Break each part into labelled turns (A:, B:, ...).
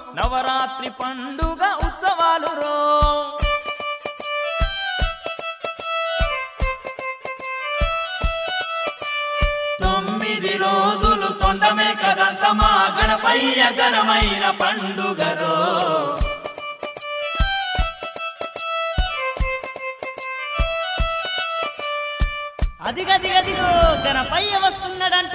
A: నవరాత్రి పండుగ ఉత్సవాలు రో తొమ్మిది రోజులు తొండమే కదంత మా గణపయ్య ఘనమైన పండుగరో
B: అదిగదిగదిగో గణపయ్య వస్తున్నాడంట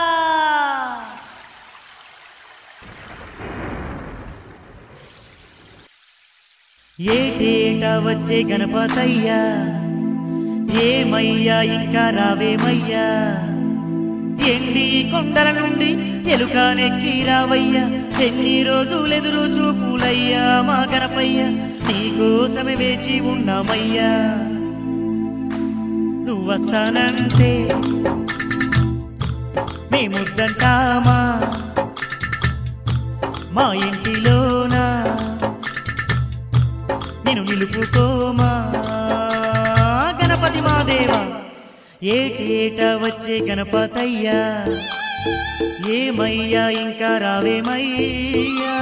B: ఏటేటా వచ్చే గణపతయ్యా ఏమయ్యా ఇంకా రావేమయ్యా ఎండి కొండల నుండి ఎలుకానెక్కి రావయ్యా ఎన్ని రోజులెదురు చూపులయ్యా మా గణపయ్య నీకోసమే వేచి ఉన్నామయ్యా నువ్వు వస్తానంటే మేముద్దంటామా మా ఇంటిలోనా నేను నిలుపుకోమా గణపతి మా దేవా ఏటేటా వచ్చే గణపతయ్యా ఏమయ్యా ఇంకా రావేమయ్యా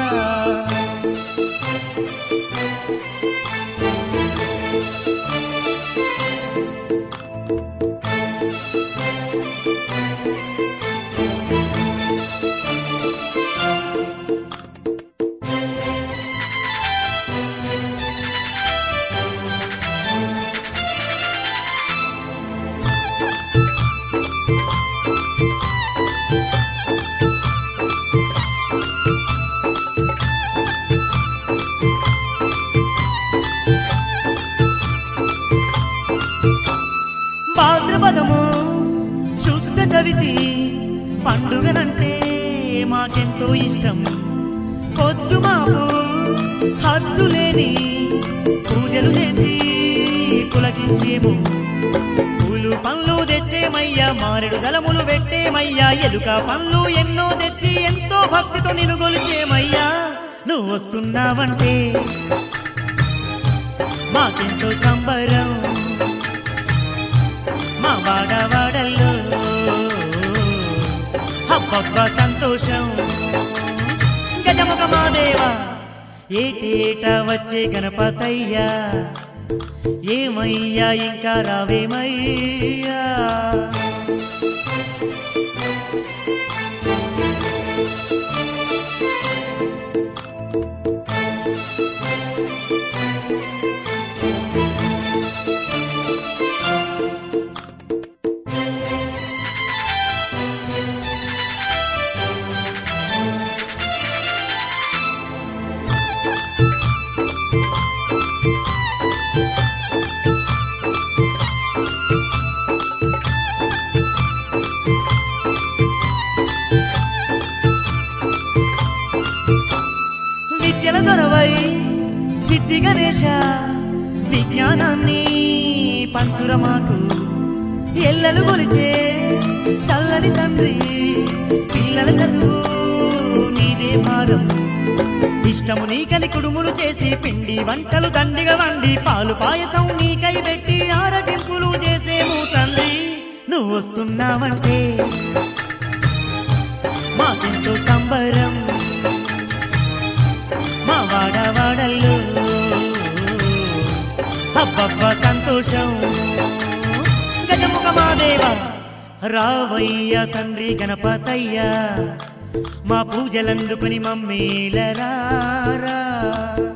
B: భాద్రపదము శుద్ధ చవితి పండుగనంటే మాకెంతో ఇష్టం పొద్దు మాపు హద్దు లేని పూజలు చేసి పులకించేము పూలు పండ్లు తెచ్చేమయ్యా మారెడు దళములు పెట్టేమయ్యా ఎలుక పండ్లు ఎన్నో తెచ్చి ఎంతో భక్తితో నిన్ను గొలిచేమయ్యా నువ్వు వస్తున్నావంటే మాకెంతో సంబరం మా వాడవాడల్లో అబ్బబ్బ సంతోషం గజముఖ మాదేవా ఏటేటా వచ్చే గణపతయ్యా ఏమయ్యా ఇంకా రావేమయ్యా విద్యల దొరవై సిద్ధి గణేశ విజ్ఞానాన్ని పంచురమాకు ఎల్లలు కొలిచే చల్లని తండ్రి పిల్లల చదువు నీదే భారం ఇష్టము నీకని కుడుములు చేసి పిండి వంటలు దండిగా వండి పాలు పాయసం నీకై పెట్టి ఆరగింపులు చేసేము తండ్రి నువ్వు వస్తున్నావంటే మాకెంతో సంబరం మా వాడవాడల్లో అబ్బబ్బ సంతోషం గజముఖ మాదేవా రావయ్య తండ్రి గణపతయ్యా మా పూజలందుకుని మమ్మీలరా